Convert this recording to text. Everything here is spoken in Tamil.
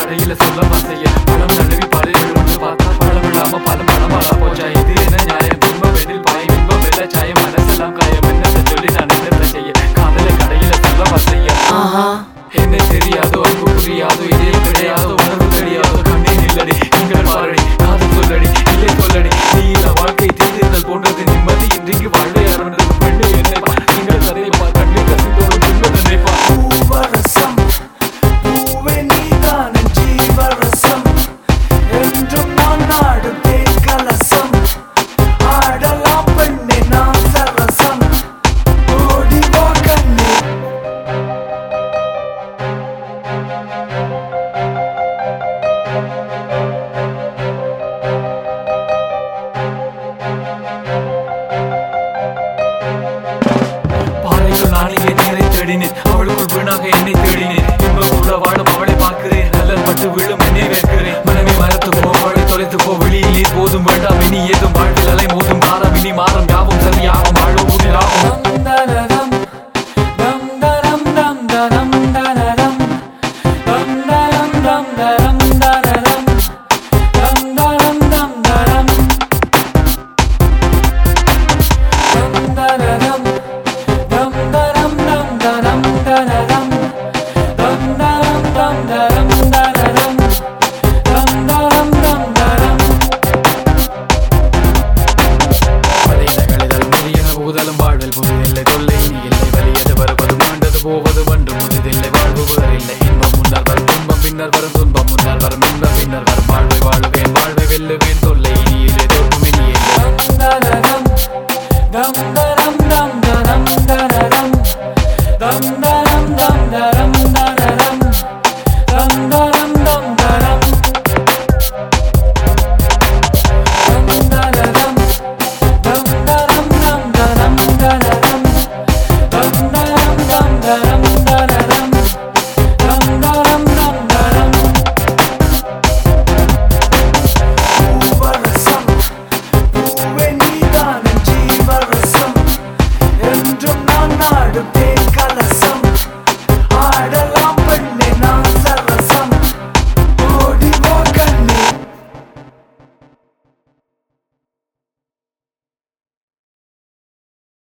கடையில சொல்ல மாசைய பழம் நழுவி பழைய விழுந்து பார்த்தா பழம் விழாம பழம் பழம் பழா போச்சா இது என்ன நியாயம் துன்ப பெண்ணில் பாயம் இன்பம் வெள்ள சாயம் மனசெல்லாம் காயம் என்னத்தை சொல்லி நான் என்னத்தை செய்ய காதல கடையில சொல்ல மாசைய ஆஹா என்ன தெரியாதோ அன்பு புரியாதோ இதே கிடையாதோ உணர்வு தெரியாதோ கண்ணே நில்லடி நீங்கள் பாரடி காதல் சொல்லடி இல்லை சொல்லடி நீ இல்ல வாழ்க்கை தீர்ந்தல் போன்றது நிம்மதி இன்றைக்கு வாழ்வை அறந்தது பெண்ணு என்னை பார். நீங்கள் தன்னை கண்ணீர் கசிந்தோடு துன்ப தன்னை பார். பூவரசம் பூவே நீதான் என் ஜீவரசம் என்றும் நான் நாடும் தேக்கலசம் ஆடலாம் பெண்ணே நான் சரசம் ஓடி வா கண்ணே பாறைக்குள் நானே என் நீரை தேடினேன் அவளுக்குள் வீணாக என்னை தேடினேன் இன்பம் கூட வாழும் அவளை பார்க்கிறேன் நல்லல் பட்டு விழும் என்னை வேர்க்கிறேன் மனமே மரத்து போ அவளை தொலைத்து போ வெளியில் நீர் போதும் வேண்டாம் இனி ஏதும் வாழ்வில் அலை மோதும் காரம் இனி மாறும் யாவும் சரியாகும் வாழும் உயிராகும் தம் தம் தரம் தம் தரம் தரம் தம் தரம் தம் தரம் தரம் தம் தரம் தம் தரம் தம் தரம் தம் தரம் தம் தரம் தரம் தம் தரம் தம் தரம் தரம் தம் தரம் தம் தரம் வலையில கழிதல் முதியன ஊதலும் வாழ்வில் புதிதில்லை தொல்லை இனி இல்லை வலியது வருவது மாண்டது போவது ஒன்று முதிதில்லை வாழ்வு வேறில்லை இன்பம் முன்னால் வரும் துன்பம் பின்னர் வரும் துன்பம் முன்னால் வரும் இன்பம் பின்னர் வரும் வாழ்வை வாழுவேன் வாழ்வை வெல்லுவேன் தொல்லை இனியிலே தோற்கும் இனியில்லை Dum dum dum dum dum dum dum dum dum dum dum dum dum